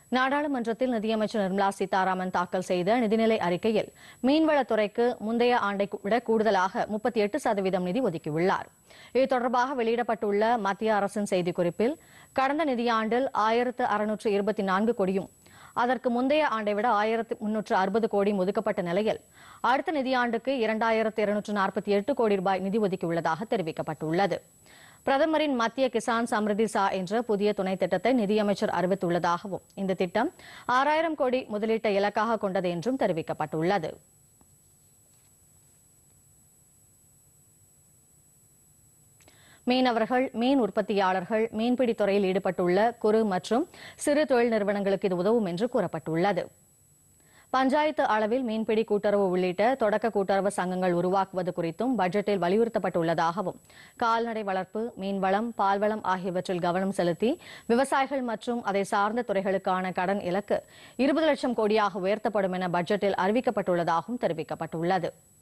நாடாளுமன்றத்தில் நிதியமைச்சர் நிர்மலா சீதாராமன் தாக்கல் செய்த நிதிநிலை அறிக்கையில் மீன்வளத்துறைக்கு முந்தைய ஆண்டை விட கூடுதலாக முப்பத்தி எட்டு சதவீதம் நிதி ஒதுக்கியுள்ளார் இது தொடர்பாக வெளியிடப்பட்டுள்ள மத்திய அரசின் செய்திக்குறிப்பில் கடந்த நிதியாண்டில் ஆயிரத்து அறுநூற்று இருபத்தி நான்கு கோடியும் அதற்கு முந்தைய ஆண்டை விட ஆயிரத்து முன்னூற்று அறுபது கோடியும் ஒதுக்கப்பட்ட நிலையில் அடுத்த நிதியாண்டுக்கு இரண்டாயிரத்து இருநூற்று நாற்பத்தி எட்டு கோடி ரூபாய் நிதி ஒதுக்கியுள்ளதாக தெரிவிக்கப்பட்டுள்ளது பிரதமரின் மத்திய கிசான் சம்ரிதி சா என்ற புதிய துணை திட்டத்தை நிதியமைச்சர் அறிவித்துள்ளதாகவும் இந்த திட்டம் ஆறாயிரம் கோடி முதலீட்டை இலக்காக கொண்டது என்றும் தெரிவிக்கப்பட்டுள்ளது மீனவர்கள் மீன் உற்பத்தியாளர்கள் மீன்பிடி துறையில் ஈடுபட்டுள்ள குறு மற்றும் சிறு தொழில் நிறுவனங்களுக்கு இது உதவும் என்று கூறப்பட்டுள்ளது பஞ்சாயத்து அளவில் மீன்பிடி கூட்டுறவு உள்ளிட்ட தொடக்க கூட்டுறவு சங்கங்கள் உருவாக்குவது குறித்தும் பட்ஜெட்டில் வலியுறுத்தப்பட்டுள்ளதாகவும் கால்நடை வளர்ப்பு மீன்வளம் பால்வளம் ஆகியவற்றில் கவனம் செலுத்தி விவசாயிகள் மற்றும் அதை சார்ந்த துறைகளுக்கான கடன் இலக்கு இருபது லட்சம் கோடியாக உயர்த்தப்படும் என பட்ஜெட்டில் அறிவிக்கப்பட்டுள்ளதாகவும் தெரிவிக்கப்பட்டுள்ளது